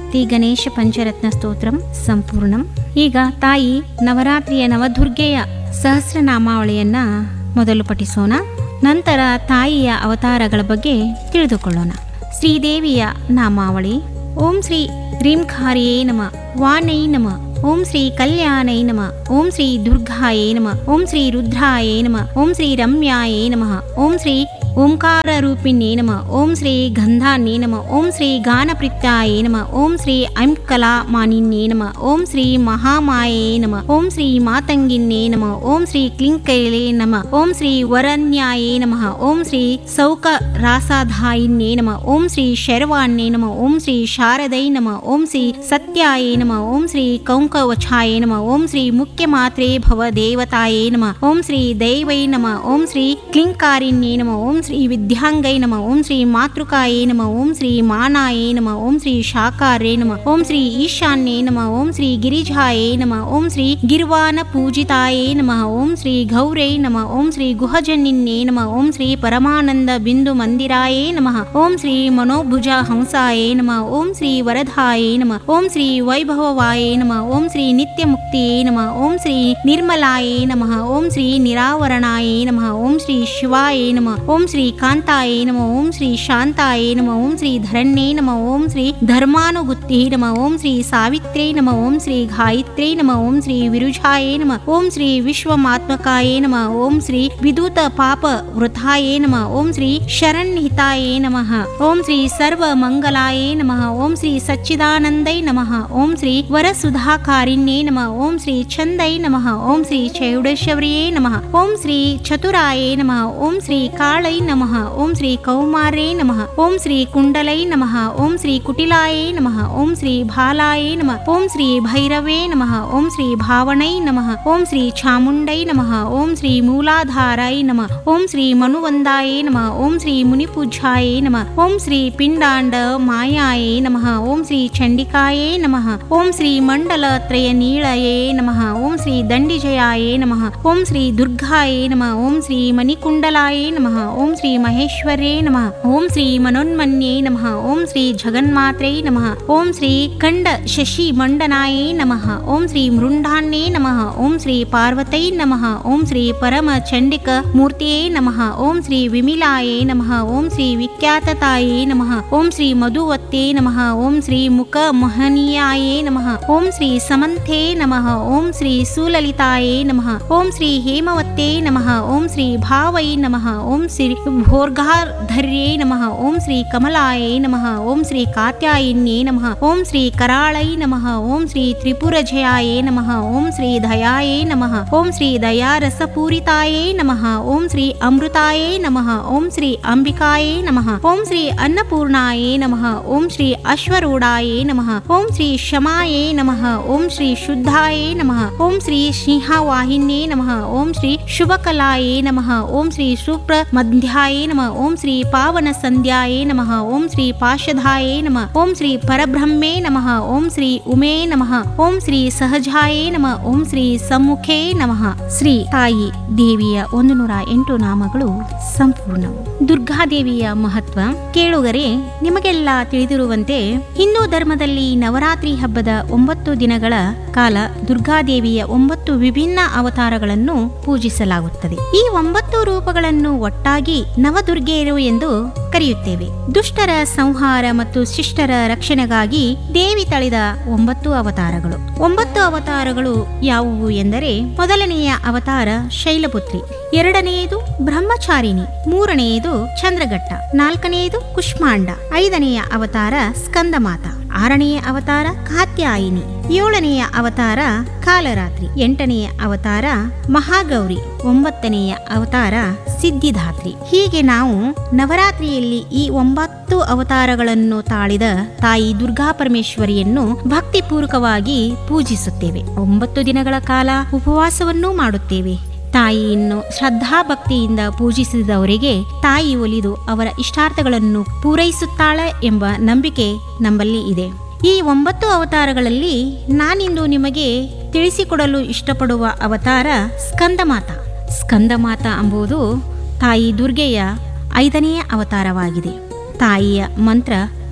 ಶ್ರೀ ಗಣೇಶ ಪಂಚರತ್ನ ಸ್ತೋತ್ರಂ ಸಂಪೂರ್ಣಂ ಈಗ ತಾಯಿ ನವರಾತ್ರಿಯ ನವದುರ್ಗೆಯ ಸಹಸ್ರನಾಮಾವಳಿಯನ್ನ ಮೊದಲು ಪಠಿಸೋಣ ನಂತರ ತಾಯಿಯ ಅವತಾರಗಳ ಬಗ್ಗೆ ತಿಳಿದುಕೊಳ್ಳೋಣ ಶ್ರೀದೇವಿಯ ನಾಮಾವಳಿ ಓಂ ಶ್ರೀ ರೀಂಖಾರಿಯೇ ನಮ ವಾನೈ ನಮ ಓಂ ಶ್ರೀ ಕಲ್ಯಾಣೈ ನಮ ಓಂ ಶ್ರೀ ದುರ್ಗಾಯೇ ನಮ ಓಂ ಶ್ರೀ ರುದ್ರಾಯೇ ನಮ ಓಂ ಶ್ರೀ ರಮ್ಯಾಯೇ ನಮಃ ಓಂ ಶ್ರೀ ಓಂಕಾರ ರೂಪಿಣ್ಯೇ ನಮ ಓಂ ಶ್ರೀ ಗಂಧಾನ್ಯೇ ನಮ ಓಂ ಶ್ರೀ ಗಾನಪ್ರಿತ್ಯಾಯೇ ನಮ ಓಂ ಶ್ರೀ ಐಂಕಲಾ ಮಾನಿನ್ಯೇ ನಮ ಓಂ ಶ್ರೀ ಮಹಾಮಾಯೇ ನಮ ಓಂ ಶ್ರೀ ಮಾತಂಗಿನ್ಯೇ ನಮ ಓಂ ಶ್ರೀ ಕ್ಲಿಂಕೈಲೇ ನಮ ಓಂ ಶ್ರೀ ವರನ್ಯಾಯೇ ನಮಃ ಓಂ ಶ್ರೀ ಸೌಕ ರಾಸಾಧಾಯಿನ್ಯೇ ನಮ ಓಂ ಶ್ರೀ ಶರ್ವಾಣ್ಯೇ ನಮ ಓಂ ಶ್ರೀ ಶಾರದೈ ನಮ ಓಂ ಶ್ರೀ ಸತ್ಯಾಯೇ ನಮ ಓಂ ಶ್ರೀ ಕೌಂಕವಚಾಯೇ ನಮ ಓಂ ಶ್ರೀ ಮುಖ್ಯ ಮಾತ್ರೇ ಭವ ದೇವತಾಯೇ ನಮ ಓಂ ಶ್ರೀ ದೈವೈ ನಮ ಓಂ ಶ್ರೀ ಕ್ಲಿಂಕಾರಿಣ್ಯೇ ನಮ ಓಂ ಶ್ರೀ ವಿದ್ಯಾಂಗೈ ನಮ ಓಂ ಶ್ರೀ ಮಾತೃಕಾಯೇ ನಮ ಓಂ ಶ್ರೀ ಮಾನಾಯೇ ನಮ ಓಂ ಶ್ರೀ ಶಾಕಾರೇ ನಮ ಓಂ ಶ್ರೀ ಈಶಾನ್ಯೇ ನಮ ಓಂ ಶ್ರೀ ಗಿರಿಜಾಯೇ ನಮ ಓಂ ಶ್ರೀ ಗಿರ್ವಾನ ಪೂಜಿತಾಯೇ ನಮಃ ಓಂ ಶ್ರೀ ಗೌರೈ ನಮ ಓಂ ಶ್ರೀ ಗುಹಜನ್ನಿನ್ಯೇ ನಮ ಓಂ ಶ್ರೀ ಪರಮಾನಂದ ಬಿಂದು ಮಂದಿರಾಯೇ ನಮಃ ಓಂ ಶ್ರೀ ಮನೋಭುಜ ಹಂಸಾಯೇ ನಮ ಓಂ ಶ್ರೀ ವರದಾಯೇ ನಮ ಓಂ ಶ್ರೀ ವೈಭವವಾಯೇ ನಮ ಓಂ ಶ್ರೀ ನಿತ್ಯ ಮುಕ್ತಿಯೇ ನಮ ಓಂ ಶ್ರೀ ನಿರ್ಮಲಾಯೇ ನಮಃ ಓಂ ಶ್ರೀ ನಿರಾವರಣಾಯೇ ನಮಃ ಓಂ ಶ್ರೀ ಶಿವಾಯೇ ನಮ ಓಂ ಶ್ರೀ ಕಾಂತಾಯೇ ನಮ ಓಂ ಶ್ರೀ ಶಾಂತಾಯೇ ನಮ ಓಂ ಶ್ರೀ ಧರಣ್ಯೇ ನಮ ಓಂ ಶ್ರೀ ಧರ್ಮಾನುಗುತ್ತಿ ನಮ ಓಂ ಶ್ರೀ ಸಾವಿತ್ರೇ ನಮ ಓಂ ಶ್ರೀ ಗಾಯತ್ರೇ ನಮ ಓಂ ಶ್ರೀ ವಿರುಜಾಯೇ ನಮ ಓಂ ಶ್ರೀ ವಿಶ್ವಮಾತ್ಮಕಾಯೇ ನಮ ಓಂ ಶ್ರೀ ವಿದೂತ ಪಾಪ ವೃಥಾಯೇ ನಮ ಓಂ ಶ್ರೀ ಶರಣ್ಹಿತಾಯೇ ನಮಃ ಓಂ ಶ್ರೀ ಸರ್ವ ಮಂಗಲಾಯೇ ನಮಃ ಓಂ ಶ್ರೀ ಸಚ್ಚಿದಾನಂದೈ ನಮಃ ಓಂ ಶ್ರೀ ವರಸುಧಾಕಾರಿಣ್ಯೇ ನಮ ಓಂ ಶ್ರೀ ಚಂದೈ ನಮಃ ಓಂ ಶ್ರೀ ಚೌಡೇಶ್ವರಿಯೇ ನಮಃ ಓಂ ಶ್ರೀ ಚತುರಾಯೇ ನಮಃ ಓಂ ಶ್ರೀ ಕಾಳೈ ನಮಃ ಓಂ ಶ್ರೀ ಕೌಮಾರೇ ನಮಃ ಓಂ ಶ್ರೀ ಕುಂಡಲೈ ನಮಃ ಓಂ ಶ್ರೀ ಕುಟಿಲಾಯೇ ನಮಃ ಓಂ ಶ್ರೀ ಭಾಲಾಯೇ ನಮಃ ಓಂ ಶ್ರೀ ಭೈರವೇ ನಮಃ ಓಂ ಶ್ರೀ ಭಾವನೈ ನಮಃ ಓಂ ಶ್ರೀ ಚಾಮುಂಡೈ ನಮಃ ಓಂ ಶ್ರೀ ಮೂಲಾಧಾರಾಯ ನಮಃ ಓಂ ಶ್ರೀ ಮನುವಂದಾಯೇ ನಮಃ ಓಂ ಶ್ರೀ ಮುನಿಪೂಜ್ಯಾಯೇ ನಮಃ ಓಂ ಶ್ರೀ ಪಿಂಡಾಂಡ ಮಾಯಾಯೇ ನಮಃ ಓಂ ಶ್ರೀ ಚಂಡಿಕಾಯೇ ನಮಃ ಓಂ ಶ್ರೀ ಮಂಡಲ ತ್ರಯ ನೀಳಯೇ ನಮಃ ಓಂ ಶ್ರೀ ದಂಡಿಜಯಾಯೇ ನಮಃ ಓಂ ಶ್ರೀ ದುರ್ಗಾಯೇ ನಮಃ ಓಂ ಶ್ರೀ ಮಣಿಕುಂಡಲಾಯೇ ನಮಃ ಓಂ ಶ್ರೀ ಮಹೇಶ್ವರೇ ನಮಃ ಓಂ ಶ್ರೀ ಮನೋನ್ಮನ್ಯೇ ನಮಃ ಓಂ ಶ್ರೀ ಜಗನ್ಮಾತ್ರೇ ನಮಃ ಓಂ ಶ್ರೀ ಖಂಡ ಶಶಿ ಮಂಡನಾಯೇ ನಮಃ ಓಂ ಶ್ರೀ ಮೃಂಡಾನ್ಯೇ ನಮಃ ಓಂ ಶ್ರೀ ಪಾರ್ವತೈ ನಮಃ ಓಂ ಶ್ರೀ ಪರಮ ಚಂಡಿಕ ಮೂರ್ತಿಯೇ ನಮಃ ಓಂ ಶ್ರೀ ವಿಮಿಲಾಯೇ ನಮಃ ಓಂ ಶ್ರೀ ವಿಖ್ಯಾತತಾಯೇ ನಮಃ ಓಂ ಶ್ರೀ ಮಧುವತ್ತೇ ನಮಃ ಓಂ ಶ್ರೀ ಮುಖ ಮಹನೀಯಾಯೇ ನಮಃ ಓಂ ಶ್ರೀ ಸಮಂಥೇ ನಮಃ ಓಂ ಶ್ರೀ ಸುಲಲಿತಾಯೇ ನಮಃ ಓಂ ಶ್ರೀ ಹೇಮವತ್ತೇ ನಮಃ ಓಂ ಶ್ರೀ ಭಾವೈ ನಮಃ ಓಂ ಶ್ರೀ ಭೋರ್ಗಾರ್ಧರ್ಯೇ ನಮಃ ಓಂ ಶ್ರೀ ಕಮಲಾಯೇ ನಮಃ ಓಂ ಶ್ರೀ ಕಾತ್ಯಾಯಿನ್ಯೇ ನಮಃ ಓಂ ಶ್ರೀ ಕರಾಳೈ ನಮಃ ಓಂ ಶ್ರೀ ತ್ರಿಪುರಜಯಾಯೇ ನಮಃ ಓಂ ಶ್ರೀ ದಯಾಯೇ ನಮಃ ಓಂ ಶ್ರೀ ದಯಾರಸಪೂರಿತಾಯೇ ನಮಃ ಓಂ ಶ್ರೀ ಅಮೃತಾಯೇ ನಮಃ ಓಂ ಶ್ರೀ ಅಂಬಿಕಾಯೇ ನಮಃ ಓಂ ಶ್ರೀ ಅನ್ನಪೂರ್ಣಾಯೇ ನಮಃ ಓಂ ಶ್ರೀ ಅಶ್ವರೂಢಾಯೇ ನಮಃ ಓಂ ಶ್ರೀ ಶಮಾಯೇ ನಮಃ ಓಂ ಶ್ರೀ ಶುದ್ಧಾಯೇ ನಮಃ ಓಂ ಶ್ರೀ ಸಿಂಹವಾಹಿನ್ಯೇ ನಮಃ ಓಂ ಶ್ರೀ ಶುಭಕಲಾಯೇ ನಮಃ ಓಂ ಶ್ರೀ ಸುಪ್ರಮಧ್ಯಾಯೇ ನಮಃ ಓಂ ಶ್ರೀ ಪಾವನ ಸಂಧ್ಯಾಯೇ ನಮಃ ಓಂ ಶ್ರೀ ಪಾಶಧಾಯೇ ನಮಃ ಓಂ ಶ್ರೀ ಪರಬ್ರಹ್ಮೇ ನಮಃ ಓಂ ಶ್ರೀ ಉಮೇ ನಮಃ ಓಂ ಶ್ರೀ ಸಹಜಾಯೇ ನಮಃ ಓಂ ಶ್ರೀ ಸಮ್ಮುಖೇ ನಮಃ ಶ್ರೀ ತಾಯಿ ದೇವಿಯ ಒಂದು ನೂರ ಎಂಟು ನಾಮಗಳು ಸಂಪೂರ್ಣ ದುರ್ಗಾದೇವಿಯ ಮಹತ್ವ ಕೇಳುಗರೆ ನಿಮಗೆಲ್ಲ ತಿಳಿದಿರುವಂತೆ ಹಿಂದೂ ಧರ್ಮದಲ್ಲಿ ನವರಾತ್ರಿ ಹಬ್ಬದ ಒಂಬತ್ತು ದಿನಗಳ ಕಾಲ ದುರ್ಗಾದೇವಿಯ ಒಂಬತ್ತು ವಿಭಿನ್ನ ಅವತಾರಗಳನ್ನು ಪೂಜಿಸಲಾಗುತ್ತದೆ ಈ ಒಂಬತ್ತು ರೂಪಗಳನ್ನು ಒಟ್ಟಾಗಿ ನವದುರ್ಗೆಯರು ಎಂದು ಕರೆಯುತ್ತೇವೆ ದುಷ್ಟರ ಸಂಹಾರ ಮತ್ತು ಶಿಷ್ಟರ ರಕ್ಷಣೆಗಾಗಿ ದೇವಿ ತಳೆದ ಒಂಬತ್ತು ಅವತಾರಗಳು ಒಂಬತ್ತು ಅವತಾರಗಳು ಯಾವುವು ಎಂದರೆ ಮೊದಲನೆಯ ಅವತಾರ ಶೈಲಪುತ್ರಿ ಎರಡನೆಯದು ಬ್ರಹ್ಮಚಾರಿಣಿ ಮೂರನೆಯದು ಚಂದ್ರಘಟ್ಟ ನಾಲ್ಕನೆಯದು ಕುಷ್ಮಾಂಡ ಐದನೆಯ ಅವತಾರ ಸ್ಕಂದಮಾತ ಆರನೆಯ ಅವತಾರ ಕಾತ್ಯಾಯಿನಿ ಏಳನೆಯ ಅವತಾರ ಕಾಲರಾತ್ರಿ ಎಂಟನೆಯ ಅವತಾರ ಮಹಾಗೌರಿ ಒಂಬತ್ತನೆಯ ಅವತಾರ ಸಿದ್ಧಿದಾತ್ರಿ ಹೀಗೆ ನಾವು ನವರಾತ್ರಿಯಲ್ಲಿ ಈ ಒಂಬತ್ತು ಅವತಾರಗಳನ್ನು ತಾಳಿದ ತಾಯಿ ದುರ್ಗಾ ಪರಮೇಶ್ವರಿಯನ್ನು ಭಕ್ತಿಪೂರ್ವಕವಾಗಿ ಪೂಜಿಸುತ್ತೇವೆ ಒಂಬತ್ತು ದಿನಗಳ ಕಾಲ ಉಪವಾಸವನ್ನೂ ಮಾಡುತ್ತೇವೆ ತಾಯಿಯನ್ನು ಶ್ರದ್ಧಾಭಕ್ತಿಯಿಂದ ಪೂಜಿಸಿದವರಿಗೆ ತಾಯಿ ಒಲಿದು ಅವರ ಇಷ್ಟಾರ್ಥಗಳನ್ನು ಪೂರೈಸುತ್ತಾಳೆ ಎಂಬ ನಂಬಿಕೆ ನಮ್ಮಲ್ಲಿ ಇದೆ ಈ ಒಂಬತ್ತು ಅವತಾರಗಳಲ್ಲಿ ನಾನಿಂದು ನಿಮಗೆ ತಿಳಿಸಿಕೊಡಲು ಇಷ್ಟಪಡುವ ಅವತಾರ ಸ್ಕಂದಮಾತ ಸ್ಕಂದಮಾತ ಎಂಬುದು ತಾಯಿ ದುರ್ಗೆಯ ಐದನೆಯ ಅವತಾರವಾಗಿದೆ ತಾಯಿಯ ಮಂತ್ರ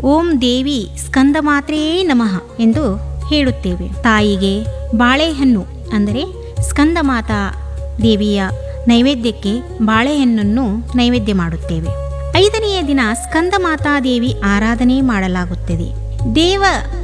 ಓಂ ದೇವಿ ಸ್ಕಂದ ಮಾತ್ರೆಯೇ ನಮಃ ಎಂದು ಹೇಳುತ್ತೇವೆ ತಾಯಿಗೆ ಬಾಳೆಹಣ್ಣು ಅಂದರೆ ಸ್ಕಂದ ಮಾತಾ ದೇವಿಯ ನೈವೇದ್ಯಕ್ಕೆ ಬಾಳೆಹಣ್ಣನ್ನು ನೈವೇದ್ಯ ಮಾಡುತ್ತೇವೆ ಐದನೆಯ ದಿನ ಸ್ಕಂದ ಮಾತಾದೇವಿ ಆರಾಧನೆ ಮಾಡಲಾಗುತ್ತದೆ ದೇವ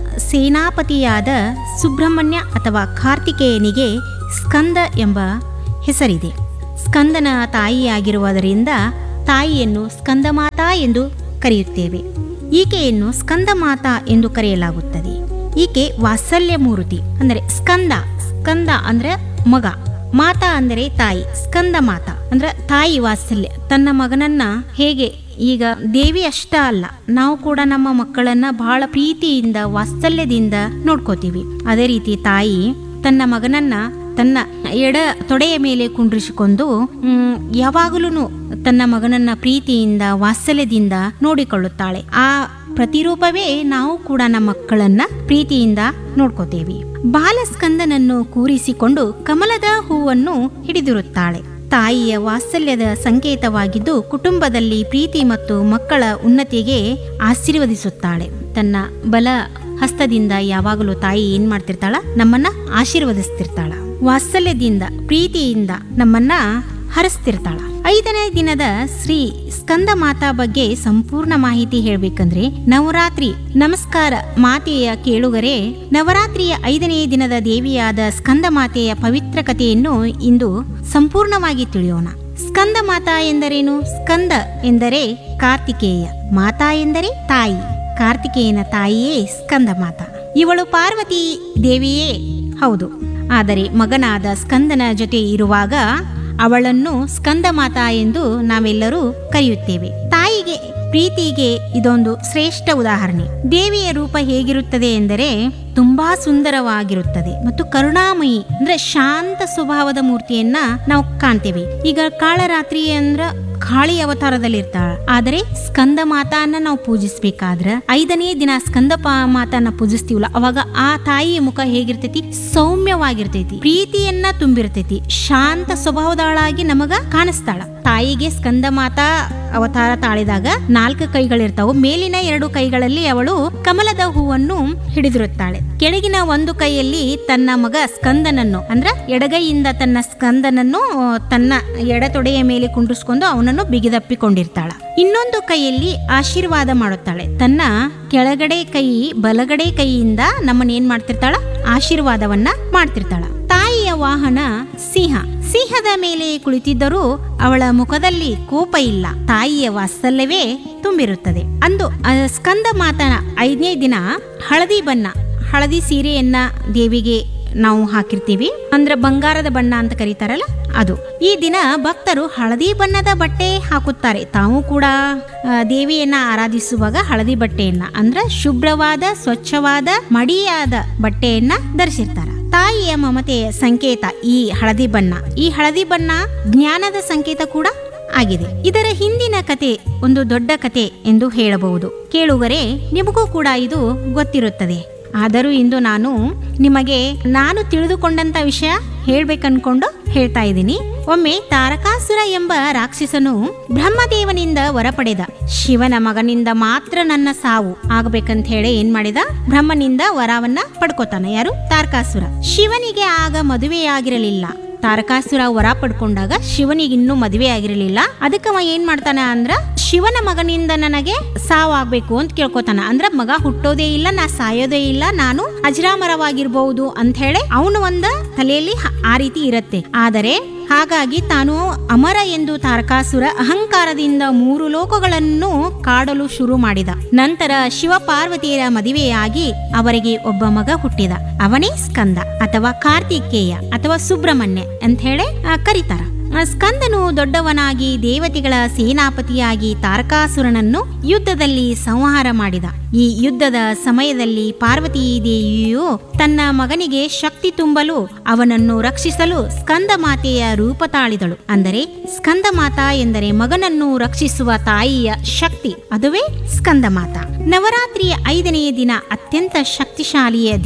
ಸೇನಾಪತಿಯಾದ ಸುಬ್ರಹ್ಮಣ್ಯ ಅಥವಾ ಕಾರ್ತಿಕೇಯನಿಗೆ ಸ್ಕಂದ ಎಂಬ ಹೆಸರಿದೆ ಸ್ಕಂದನ ತಾಯಿಯಾಗಿರುವುದರಿಂದ ತಾಯಿಯನ್ನು ಸ್ಕಂದಮಾತಾ ಎಂದು ಕರೆಯುತ್ತೇವೆ ಈಕೆಯನ್ನು ಸ್ಕಂದಮಾತಾ ಎಂದು ಕರೆಯಲಾಗುತ್ತದೆ ಈಕೆ ವಾತ್ಸಲ್ಯ ಮೂರ್ತಿ ಅಂದರೆ ಸ್ಕಂದ ಸ್ಕಂದ ಅಂದ್ರೆ ಮಗ ಮಾತಾ ಅಂದರೆ ತಾಯಿ ಸ್ಕಂದ ಮಾತಾ ಅಂದ್ರೆ ತಾಯಿ ವಾತ್ಸಲ್ಯ ತನ್ನ ಮಗನನ್ನ ಹೇಗೆ ಈಗ ದೇವಿ ಅಷ್ಟ ಅಲ್ಲ ನಾವು ಕೂಡ ನಮ್ಮ ಮಕ್ಕಳನ್ನ ಬಹಳ ಪ್ರೀತಿಯಿಂದ ವಾತ್ಸಲ್ಯದಿಂದ ನೋಡ್ಕೋತೀವಿ ಅದೇ ರೀತಿ ತಾಯಿ ತನ್ನ ಮಗನನ್ನ ತನ್ನ ಎಡ ತೊಡೆಯ ಮೇಲೆ ಕುಂಡ್ರಿಸಿಕೊಂಡು ಮ್, ಯಾವಾಗಲೂ ತನ್ನ ಮಗನನ್ನ ಪ್ರೀತಿಯಿಂದ ವಾತ್ಸಲ್ಯದಿಂದ ನೋಡಿಕೊಳ್ಳುತ್ತಾಳೆ ಆ ಪ್ರತಿರೂಪವೇ ನಾವು ಕೂಡ ನಮ್ಮ ಮಕ್ಕಳನ್ನ ಪ್ರೀತಿಯಿಂದ ನೋಡ್ಕೋತೇವೆ ಬಾಲಸ್ಕಂದನನ್ನು ಕೂರಿಸಿಕೊಂಡು ಕಮಲದ ಹೂವನ್ನು ಹಿಡಿದಿರುತ್ತಾಳೆ ತಾಯಿಯ ವಾತ್ಸಲ್ಯದ ಸಂಕೇತವಾಗಿದ್ದು ಕುಟುಂಬದಲ್ಲಿ ಪ್ರೀತಿ ಮತ್ತು ಮಕ್ಕಳ ಉನ್ನತಿಗೆ ಆಶೀರ್ವದಿಸುತ್ತಾಳೆ ತನ್ನ ಬಲ ಹಸ್ತದಿಂದ ಯಾವಾಗಲೂ ತಾಯಿ ಏನ್ ಮಾಡ್ತಿರ್ತಾಳ ನಮ್ಮನ್ನ ಆಶೀರ್ವದಿಸ್ತಿರ್ತಾಳ ವಾತ್ಸಲ್ಯದಿಂದ ಪ್ರೀತಿಯಿಂದ ನಮ್ಮನ್ನ ಹರಿಸ್ತಿರ್ತಾಳ ಐದನೇ ದಿನದ ಶ್ರೀ ಸ್ಕಂದ ಮಾತಾ ಬಗ್ಗೆ ಸಂಪೂರ್ಣ ಮಾಹಿತಿ ಹೇಳ್ಬೇಕಂದ್ರೆ ನವರಾತ್ರಿ ನಮಸ್ಕಾರ ಮಾತೆಯ ಕೇಳುಗರೆ ನವರಾತ್ರಿಯ ಐದನೇ ದಿನದ ದೇವಿಯಾದ ಸ್ಕಂದ ಮಾತೆಯ ಪವಿತ್ರ ಕಥೆಯನ್ನು ಇಂದು ಸಂಪೂರ್ಣವಾಗಿ ತಿಳಿಯೋಣ ಸ್ಕಂದ ಮಾತಾ ಎಂದರೇನು ಸ್ಕಂದ ಎಂದರೆ ಕಾರ್ತಿಕೇಯ ಮಾತಾ ಎಂದರೆ ತಾಯಿ ಕಾರ್ತಿಕೇಯನ ತಾಯಿಯೇ ಸ್ಕಂದ ಮಾತಾ ಇವಳು ಪಾರ್ವತಿ ದೇವಿಯೇ ಹೌದು ಆದರೆ ಮಗನಾದ ಸ್ಕಂದನ ಜೊತೆ ಇರುವಾಗ ಅವಳನ್ನು ಸ್ಕಂದ ಮಾತಾ ಎಂದು ನಾವೆಲ್ಲರೂ ಕರೆಯುತ್ತೇವೆ ತಾಯಿಗೆ ಪ್ರೀತಿಗೆ ಇದೊಂದು ಶ್ರೇಷ್ಠ ಉದಾಹರಣೆ ದೇವಿಯ ರೂಪ ಹೇಗಿರುತ್ತದೆ ಎಂದರೆ ತುಂಬಾ ಸುಂದರವಾಗಿರುತ್ತದೆ ಮತ್ತು ಕರುಣಾಮಯಿ ಅಂದ್ರೆ ಶಾಂತ ಸ್ವಭಾವದ ಮೂರ್ತಿಯನ್ನ ನಾವು ಕಾಣ್ತೇವೆ ಈಗ ಕಾಳರಾತ್ರಿ ಅಂದ್ರ ಕಾಳಿ ಅವತಾರದಲ್ಲಿ ಇರ್ತಾಳ ಆದರೆ ಸ್ಕಂದ ಮಾತಾನ ನಾವು ಪೂಜಿಸ್ಬೇಕಾದ್ರ ಐದನೇ ದಿನ ಸ್ಕಂದ ಪಾ ಮಾತಾನ ಪೂಜಿಸ್ತೀವಲ್ಲ ಅವಾಗ ಆ ತಾಯಿಯ ಮುಖ ಹೇಗಿರ್ತೈತಿ ಸೌಮ್ಯವಾಗಿರ್ತೈತಿ ಪ್ರೀತಿಯನ್ನ ತುಂಬಿರ್ತೈತಿ ಶಾಂತ ಸ್ವಭಾವದಳಾಗಿ ನಮಗ ಕಾಣಿಸ್ತಾಳ ತಾಯಿಗೆ ಸ್ಕಂದ ಮಾತಾ ಅವತಾರ ತಾಳಿದಾಗ ನಾಲ್ಕು ಕೈಗಳಿರ್ತಾವು ಮೇಲಿನ ಎರಡು ಕೈಗಳಲ್ಲಿ ಅವಳು ಕಮಲದ ಹೂವನ್ನು ಹಿಡಿದಿರುತ್ತಾಳೆ ಕೆಳಗಿನ ಒಂದು ಕೈಯಲ್ಲಿ ತನ್ನ ಮಗ ಸ್ಕಂದನನ್ನು ಅಂದ್ರ ಎಡಗೈಯಿಂದ ತನ್ನ ಸ್ಕಂದನನ್ನು ಆ, ತನ್ನ ಎಡತೊಡೆಯ ಮೇಲೆ ಕುಂಡ್ರಿಸ್ಕೊಂಡು ಅವನನ್ನು ಬಿಗಿದಪ್ಪಿಕೊಂಡಿರ್ತಾಳ ಇನ್ನೊಂದು ಕೈಯಲ್ಲಿ ಆಶೀರ್ವಾದ ಮಾಡುತ್ತಾಳೆ ತನ್ನ ಕೆಳಗಡೆ ಕೈ ಬಲಗಡೆ ಕೈಯಿಂದ ನಮ್ಮನ್ನ ಏನ್ ಮಾಡ್ತಿರ್ತಾಳ ಆಶೀರ್ವಾದವನ್ನ ಮಾಡ್ತಿರ್ತಾಳ ತಾಯಿಯ ವಾಹನ ಸಿಂಹ ಸಿಂಹದ ಮೇಲೆ ಕುಳಿತಿದ್ದರೂ ಅವಳ ಮುಖದಲ್ಲಿ ಕೋಪ ಇಲ್ಲ ತಾಯಿಯ ವಾತ್ಸಲ್ಯವೇ ತುಂಬಿರುತ್ತದೆ ಅಂದು ಆ ಸ್ಕಂದ ಮಾತನ ಐದನೇ ದಿನ ಹಳದಿ ಬಣ್ಣ ಹಳದಿ ಸೀರೆಯನ್ನ ದೇವಿಗೆ ನಾವು ಹಾಕಿರ್ತೀವಿ ಅಂದ್ರೆ ಬಂಗಾರದ ಬಣ್ಣ ಅಂತ ಕರೀತಾರಲ್ಲ ಅದು ಈ ದಿನ ಭಕ್ತರು ಹಳದಿ ಬಣ್ಣದ ಬಟ್ಟೆ ಹಾಕುತ್ತಾರೆ ತಾವು ಕೂಡ ಆ, ದೇವಿಯನ್ನ ಆರಾಧಿಸುವಾಗ ಹಳದಿ ಬಟ್ಟೆಯನ್ನ ಅಂದ್ರೆ ಶುಭ್ರವಾದ ಸ್ವಚ್ಛವಾದ ಮಡಿಯಾದ ಬಟ್ಟೆಯನ್ನ ಧರಿಸಿರ್ತಾರೆ ತಾಯಿಯ ಮಮತೆಯ ಸಂಕೇತ ಈ ಹಳದಿ ಬಣ್ಣ ಈ ಹಳದಿ ಬಣ್ಣ ಜ್ಞಾನದ ಸಂಕೇತ ಕೂಡ ಆಗಿದೆ ಇದರ ಹಿಂದಿನ ಕತೆ ಒಂದು ದೊಡ್ಡ ಕತೆ ಎಂದು ಹೇಳಬಹುದು ಕೇಳುಗರೆ ನಿಮಗೂ ಕೂಡ ಇದು ಗೊತ್ತಿರುತ್ತದೆ ಆದರೂ ಇಂದು ನಾನು ನಿಮಗೆ ನಾನು ತಿಳಿದುಕೊಂಡಂತ ವಿಷಯ ಹೇಳ್ಬೇಕನ್ಕೊಂಡು ಹೇಳ್ತಾ ಇದ್ದೀನಿ ಒಮ್ಮೆ ತಾರಕಾಸುರ ಎಂಬ ರಾಕ್ಷಸನು ಬ್ರಹ್ಮದೇವನಿಂದ ವರ ಪಡೆದ ಶಿವನ ಮಗನಿಂದ ಮಾತ್ರ ನನ್ನ ಸಾವು ಆಗಬೇಕಂತ ಹೇಳಿ ಏನ್ ಮಾಡಿದ ಬ್ರಹ್ಮನಿಂದ ವರವನ್ನ ಪಡ್ಕೋತಾನ ಯಾರು ತಾರಕಾಸುರ ಶಿವನಿಗೆ ಆಗ ಮದುವೆಯಾಗಿರಲಿಲ್ಲ ತಾರಕಾಸುರ ವರ ಪಡ್ಕೊಂಡಾಗ ಶಿವನಿಗೆ ಇನ್ನೂ ಮದುವೆ ಆಗಿರಲಿಲ್ಲ ಅದಕ್ಕೆ ಅವ ಏನ್ ಮಾಡ್ತಾನ ಅಂದ್ರ ಶಿವನ ಮಗನಿಂದ ನನಗೆ ಸಾವಾಗ್ಬೇಕು ಅಂತ ಕೇಳ್ಕೊತಾನ ಅಂದ್ರ ಮಗ ಹುಟ್ಟೋದೇ ಇಲ್ಲ ನಾ ಸಾಯೋದೇ ಇಲ್ಲ ನಾನು ಅಜರಾಮರವಾಗಿರ್ಬಹುದು ಅಂತ ಹೇಳಿ ಅವನು ಒಂದ ತಲೆಯಲ್ಲಿ ಹ- ಆ ರೀತಿ ಇರತ್ತೆ ಆದರೆ ಹಾಗಾಗಿ ತಾನು ಅಮರ ಎಂದು ತಾರಕಾಸುರ ಅಹಂಕಾರದಿಂದ ಮೂರು ಲೋಕಗಳನ್ನು ಕಾಡಲು ಶುರು ಮಾಡಿದ ನಂತರ ಶಿವ ಪಾರ್ವತಿಯರ ಮದುವೆಯಾಗಿ ಅವರಿಗೆ ಒಬ್ಬ ಮಗ ಹುಟ್ಟಿದ ಅವನೇ ಸ್ಕಂದ ಅಥವಾ ಕಾರ್ತಿಕೇಯ ಅಥವಾ ಸುಬ್ರಹ್ಮಣ್ಯ ಅಂತ ಹೇಳಿ ಆ, ಕರೀತಾರ ಆ, ಸ್ಕಂದನು ದೊಡ್ಡವನಾಗಿ ದೇವತೆಗಳ ಸೇನಾಪತಿಯಾಗಿ ತಾರಕಾಸುರನನ್ನು ಯುದ್ಧದಲ್ಲಿ ಸಂಹಾರ ಮಾಡಿದ ಈ ಯುದ್ಧದ ಸಮಯದಲ್ಲಿ ಪಾರ್ವತೀ ದೇವಿಯು ತನ್ನ ಮಗನಿಗೆ ಶಕ್ತಿ ತುಂಬಲು ಅವನನ್ನು ರಕ್ಷಿಸಲು ಸ್ಕಂದ ಮಾತೆಯ ರೂಪ ತಾಳಿದಳು ಅಂದರೆ ಸ್ಕಂದ ಮಾತಾ ಎಂದರೆ ಮಗನನ್ನು ರಕ್ಷಿಸುವ ತಾಯಿಯ ಶಕ್ತಿ ಅದುವೇ ಸ್ಕಂದ ಮಾತಾ ನವರಾತ್ರಿಯ ಐದನೆಯ ದಿನ ಅತ್ಯಂತ ಶಕ್ತಿಶಾಲಿಯ ದಿನ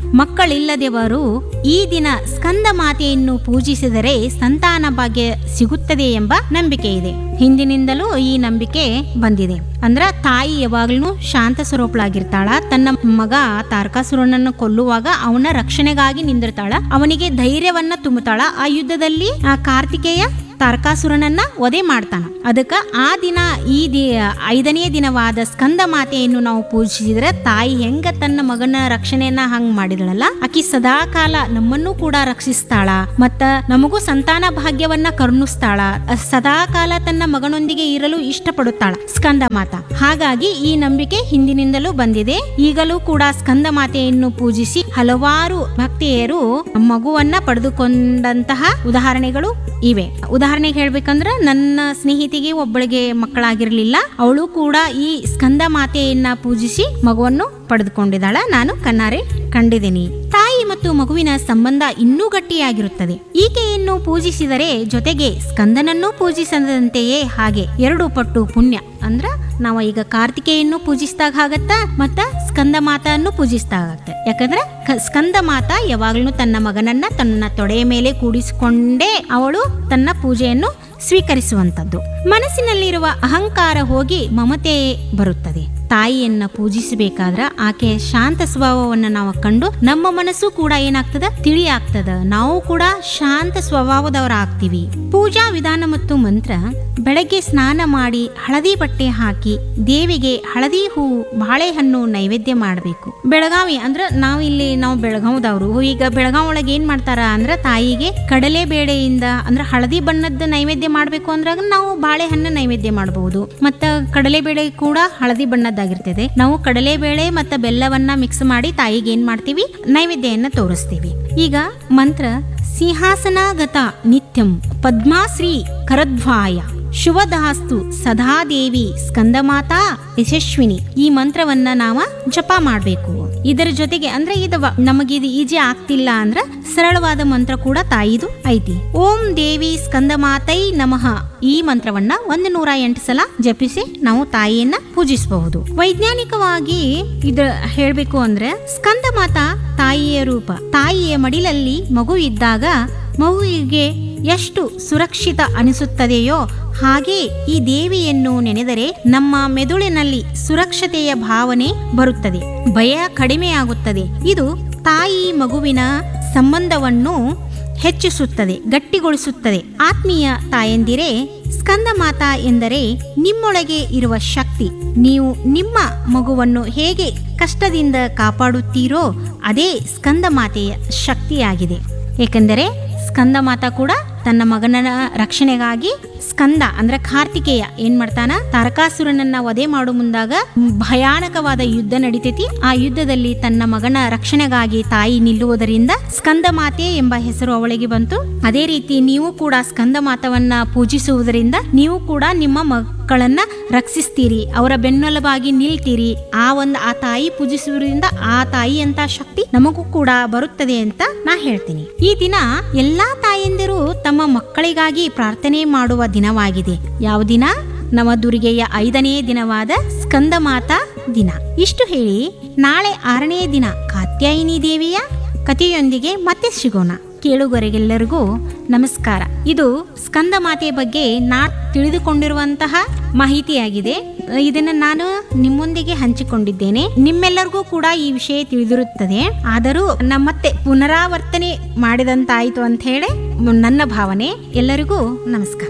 ಮಕ್ಕಳಿಲ್ಲದವರು ಈ ದಿನ ಸ್ಕಂದ ಮಾತೆಯನ್ನು ಪೂಜಿಸಿದರೆ ಸಂತಾನ ಭಾಗ್ಯ ಸಿಗುತ್ತದೆ ಎಂಬ ನಂಬಿಕೆ ಇದೆ ಹಿಂದಿನಿಂದಲೂ ಈ ನಂಬಿಕೆ ಬಂದಿದೆ ಅಂದ್ರ ತಾಯಿ ಯಾವಾಗ್ಲೂ ಶಾಂತ ಸ್ವರೂಪಳಾಗಿರ್ತಾಳ ತನ್ನ ಮಗ ತಾರಕಾಸುರನನ್ನು ಕೊಲ್ಲುವಾಗ ಅವನ ರಕ್ಷಣೆಗಾಗಿ ನಿಂದಿರ್ತಾಳ ಅವನಿಗೆ ಧೈರ್ಯವನ್ನ ತುಂಬುತ್ತಾಳ ಆ ಯುದ್ಧದಲ್ಲಿ ಆ ಕಾರ್ತಿಕೇಯ ತಾರಕಾಸುರನನ್ನ ವಧೆ ಮಾಡ್ತಾನ ಅದಕ್ಕ ಆ ದಿನ ಈ ದಿ ಐದನೇ ದಿನವಾದ ಸ್ಕಂದ ಮಾತೆಯನ್ನು ನಾವು ಪೂಜಿಸಿದ್ರೆ ತಾಯಿ ಹೆಂಗ ತನ್ನ ಮಗನ ರಕ್ಷಣೆಯನ್ನ ಹಂಗ್ ಮಾಡಿದಳಲ್ಲ ಆಕಿ ಸದಾ ಕಾಲ ನಮ್ಮನ್ನು ಕೂಡ ರಕ್ಷಿಸ್ತಾಳ ಮತ್ತ ನಮಗೂ ಸಂತಾನ ಭಾಗ್ಯವನ್ನ ಕರುಣಿಸ್ತಾಳ ಅ- ಸದಾ ಕಾಲ ತನ್ನ ಮಗನೊಂದಿಗೆ ಇರಲು ಇಷ್ಟಪಡುತ್ತಾಳ ಸ್ಕಂದ ಮಾತ ಹಾಗಾಗಿ ಈ ನಂಬಿಕೆ ಹಿಂದಿನಿಂದಲೂ ಬಂದಿದೆ ಈಗಲೂ ಕೂಡ ಸ್ಕಂದ ಮಾತೆಯನ್ನು ಪೂಜಿಸಿ ಹಲವಾರು ಭಕ್ತಿಯರು ಮಗುವನ್ನ ಪಡೆದುಕೊಂಡಂತಹ ಉದಾಹರಣೆಗಳು ಇವೆ ಉದಾಹರಣೆಗೆ ಹೇಳ್ಬೇಕಂದ್ರ ನನ್ನ ಸ್ನೇಹಿತಿಗೆ ಒಬ್ಬಳಿಗೆ ಮಕ್ಕಳಾಗಿರ್ಲಿಲ್ಲ ಅವಳು ಕೂಡ ಈ ಸ್ಕಂದ ಮಾತೆಯನ್ನ ಪೂಜಿಸಿ ಮಗುವನ್ನು ಪಡೆದುಕೊಂಡಿದ್ದಾಳ ನಾನು ಕಣ್ಣಾರೆ ಕಂಡಿದ್ದೀನಿ ತಾಯಿ ಮತ್ತು ಮಗುವಿನ ಸಂಬಂಧ ಇನ್ನೂ ಗಟ್ಟಿಯಾಗಿರುತ್ತದೆ ಈಕೆಯನ್ನು ಪೂಜಿಸಿದರೆ ಜೊತೆಗೆ ಸ್ಕಂದನನ್ನು ಪೂಜಿಸದಂತೆಯೇ ಹಾಗೆ ಎರಡು ಪಟ್ಟು ಪುಣ್ಯ ಅಂದ್ರ ನಾವು ಈಗ ಕಾರ್ತಿಕೆಯನ್ನು ಪೂಜಿಸಿದಾಗ ಆಗತ್ತ ಮತ್ತ ಸ್ಕಂದ ಮಾತನ್ನು ಪೂಜಿಸಿದಾಗ ಆಗತ್ತೆ ಯಾಕಂದ್ರೆ ಕ- ಸ್ಕಂದ ಮಾತ ಯಾವಾಗ್ಲೂ ತನ್ನ ಮಗನನ್ನ ತನ್ನ ತೊಡೆಯ ಮೇಲೆ ಕೂಡಿಸಿಕೊಂಡೇ ಅವಳು ತನ್ನ ಪೂಜೆಯನ್ನು ಸ್ವೀಕರಿಸುವಂತದ್ದು ಮನಸ್ಸಿನಲ್ಲಿರುವ ಅಹಂಕಾರ ಹೋಗಿ ಮಮತೆ ಬರುತ್ತದೆ ತಾಯಿಯನ್ನ ಪೂಜಿಸಬೇಕಾದ್ರ ಆಕೆಯ ಶಾಂತ ಸ್ವಭಾವವನ್ನ ನಾವು ಕಂಡು ನಮ್ಮ ಮನಸ್ಸು ಕೂಡ ಏನಾಗ್ತದ ತಿಳಿ ಆಗ್ತದ ನಾವು ಕೂಡ ಶಾಂತ ಸ್ವಭಾವದವರಾಗ್ತೀವಿ ಪೂಜಾ ವಿಧಾನ ಮತ್ತು ಮಂತ್ರ ಬೆಳಗ್ಗೆ ಸ್ನಾನ ಮಾಡಿ ಹಳದಿ ಬಟ್ಟೆ ಹಾಕಿ ದೇವಿಗೆ ಹಳದಿ ಹೂವು ಬಾಳೆಹಣ್ಣು ನೈವೇದ್ಯ ಮಾಡಬೇಕು ಬೆಳಗಾವಿ ಅಂದ್ರ ನಾವು ಇಲ್ಲಿ ನಾವು ಬೆಳಗಾವದವರು ಈಗ ಬೆಳಗಾವ್ ಒಳಗೆ ಏನ್ ಮಾಡ್ತಾರ ಅಂದ್ರ ತಾಯಿಗೆ ಕಡಲೆ ಬೇಳೆಯಿಂದ ಅಂದ್ರ ಹಳದಿ ಬಣ್ಣದ ನೈವೇದ್ಯ ಮಾಡಬೇಕು ಅಂದ್ರಾಗ ನಾವು ಬಾಳೆಹಣ್ಣು ನೈವೇದ್ಯ ಮಾಡಬಹುದು ಮತ್ತ ಕಡಲೆಬೇಳೆ ಕೂಡ ಹಳದಿ ಬಣ್ಣದ್ದಾಗಿರ್ತದೆ ನಾವು ಕಡಲೆಬೇಳೆ ಮತ್ತು ಬೆಲ್ಲವನ್ನ ಮಿಕ್ಸ್ ಮಾಡಿ ತಾಯಿಗೆ ಏನ್ ಮಾಡ್ತೀವಿ ನೈವೇದ್ಯನ್ನ ತೋರಿಸ್ತೀವಿ ಈಗ ಮಂತ್ರ ಸಿಂಹಾಸನಾಗತ ನಿತ್ಯಂ ಪದ್ಮಾಶ್ರೀ ಕರದ್ವಾಯ ಶುಭದಾಸ್ತು ಸದಾದೇವಿ ಸ್ಕಂದಮಾತಾ ಯಶಸ್ವಿನಿ ಈ ಮಂತ್ರವನ್ನ ನಾವ ಜಪ ಮಾಡಬೇಕು ಇದರ ಜೊತೆಗೆ ಅಂದ್ರೆ ಇದು ವ- ನಮಗಿದು ಈಜಿ ಆಗ್ತಿಲ್ಲ ಅಂದ್ರ ಸರಳವಾದ ಮಂತ್ರ ಕೂಡ ತಾಯಿದು ಐತಿ ಓಂ ದೇವಿ ಸ್ಕಂದಮಾತೈ ನಮಃ ಈ ಮಂತ್ರವನ್ನ ಒಂದು ನೂರ ಎಂಟು ಸಲ ಜಪಿಸಿ ನಾವು ತಾಯಿಯನ್ನ ಪೂಜಿಸಬಹುದು ವೈಜ್ಞಾನಿಕವಾಗಿ ಇದ್ರ ಹೇಳ್ಬೇಕು ಅಂದ್ರೆ ಸ್ಕಂದ ಮಾತಾ ತಾಯಿಯ ರೂಪ ತಾಯಿಯ ಮಡಿಲಲ್ಲಿ ಮಗು ಇದ್ದಾಗ ಮಗುವಿಗೆ ಎಷ್ಟು ಸುರಕ್ಷಿತ ಅನಿಸುತ್ತದೆಯೋ ಹಾಗೆ ಈ ದೇವಿಯನ್ನು ನೆನೆದರೆ ನಮ್ಮ ಮೆದುಳಿನಲ್ಲಿ ಸುರಕ್ಷತೆಯ ಭಾವನೆ ಬರುತ್ತದೆ ಭಯ ಕಡಿಮೆಯಾಗುತ್ತದೆ ಇದು ತಾಯಿ ಮಗುವಿನ ಸಂಬಂಧವನ್ನು ಹೆಚ್ಚಿಸುತ್ತದೆ ಗಟ್ಟಿಗೊಳಿಸುತ್ತದೆ ಆತ್ಮೀಯ ತಾಯಂದಿರೇ ಸ್ಕಂದ ಮಾತಾ ಎಂದರೆ ನಿಮ್ಮೊಳಗೆ ಇರುವ ಶಕ್ತಿ ನೀವು ನಿಮ್ಮ ಮಗುವನ್ನು ಹೇಗೆ ಕಷ್ಟದಿಂದ ಕಾಪಾಡುತ್ತೀರೋ ಅದೇ ಸ್ಕಂದ ಮಾತೆಯ ಶಕ್ತಿಯಾಗಿದೆ ಏಕೆಂದರೆ ಸ್ಕಂದ ಮಾತಾ ಕೂಡ ತನ್ನ ಮಗನ ರಕ್ಷಣೆಗಾಗಿ ಸ್ಕಂದ ಅಂದ್ರೆ ಕಾರ್ತಿಕೇಯ ಏನ್ ಮಾಡ್ತಾನ ತಾರಕಾಸುರನನ್ನ ವಧೆ ಮಾಡು ಮುಂದಾಗ ಭಯಾನಕವಾದ ಯುದ್ಧ ನಡೀತೈತಿ ಆ ಯುದ್ಧದಲ್ಲಿ ತನ್ನ ಮಗನ ರಕ್ಷಣೆಗಾಗಿ ತಾಯಿ ನಿಲ್ಲುವುದರಿಂದ ಸ್ಕಂದ ಮಾತೆ ಎಂಬ ಹೆಸರು ಅವಳಿಗೆ ಬಂತು ಅದೇ ರೀತಿ ನೀವು ಕೂಡ ಸ್ಕಂದ ಮಾತವನ್ನ ಪೂಜಿಸುವುದರಿಂದ ನೀವು ಕೂಡ ನಿಮ್ಮ ಮಕ್ಕಳನ್ನ ರಕ್ಷಿಸ್ತೀರಿ ಅವರ ಬೆನ್ನೆಲುಬಾಗಿ ನಿಲ್ತೀರಿ ಆ ಒಂದು ಆ ತಾಯಿ ಪೂಜಿಸುವುದರಿಂದ ಆ ತಾಯಿ ಅಂತ ಶಕ್ತಿ ನಮಗೂ ಕೂಡ ಬರುತ್ತದೆ ಅಂತ ನಾ ಹೇಳ್ತೀನಿ ಈ ದಿನ ಎಲ್ಲಾ ತಾಯಂದಿರು ತಮ್ಮ ಮಕ್ಕಳಿಗಾಗಿ ಪ್ರಾರ್ಥನೆ ಮಾಡುವ ದಿನವಾಗಿದೆ ಯಾವ ದಿನ ನವದುರ್ಗೆಯ ಐದನೇ ದಿನವಾದ ಸ್ಕಂದ ಮಾತಾ ದಿನ ಇಷ್ಟು ಹೇಳಿ ನಾಳೆ ಆರನೇ ದಿನ ಕಾತ್ಯಾಯಿನಿ ದೇವಿಯ ಕಥೆಯೊಂದಿಗೆ ಮತ್ತೆ ಸಿಗೋಣ ಕೇಳುಗರಿಗೆಲ್ಲರಿಗೂ ನಮಸ್ಕಾರ ಇದು ಸ್ಕಂದ ಮಾತೆಯ ಬಗ್ಗೆ ನಾ ತಿಳಿದುಕೊಂಡಿರುವಂತಹ ಮಾಹಿತಿಯಾಗಿದೆ ಇದನ್ನು ನಾನು ನಿಮ್ಮೊಂದಿಗೆ ಹಂಚಿಕೊಂಡಿದ್ದೇನೆ ನಿಮ್ಮೆಲ್ಲರಿಗೂ ಕೂಡ ಈ ವಿಷಯ ತಿಳಿದಿರುತ್ತದೆ ಆದರೂ ನಮ್ಮತ್ತೆ ಪುನರಾವರ್ತನೆ ಮಾಡಿದಂತಾಯಿತು ಅಂತ ಹೇಳಿ ನನ್ನ ಭಾವನೆ ಎಲ್ಲರಿಗೂ ನಮಸ್ಕಾರ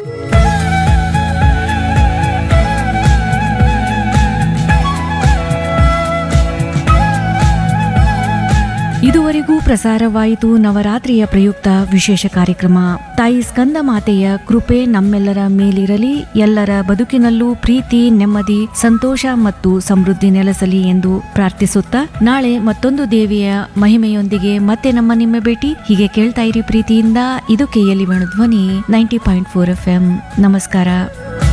ಇದುವರೆಗೂ ಪ್ರಸಾರವಾಯಿತು ನವರಾತ್ರಿಯ ಪ್ರಯುಕ್ತ ವಿಶೇಷ ಕಾರ್ಯಕ್ರಮ ತಾಯಿ ಸ್ಕಂದ ಮಾತೆಯ ಕೃಪೆ ನಮ್ಮೆಲ್ಲರ ಮೇಲಿರಲಿ ಎಲ್ಲರ ಬದುಕಿನಲ್ಲೂ ಪ್ರೀತಿ ನೆಮ್ಮದಿ ಸಂತೋಷ ಮತ್ತು ಸಮೃದ್ಧಿ ನೆಲೆಸಲಿ ಎಂದು ಪ್ರಾರ್ಥಿಸುತ್ತಾ ನಾಳೆ ಮತ್ತೊಂದು ದೇವಿಯ ಮಹಿಮೆಯೊಂದಿಗೆ ಮತ್ತೆ ನಮ್ಮ ನಿಮ್ಮ ಭೇಟಿ ಹೀಗೆ ಕೇಳ್ತಾ ಇರಿ ಪ್ರೀತಿಯಿಂದ ಇದು ಕೆಎಲಿ ಧ್ವನಿ ninety point four F M ನಮಸ್ಕಾರ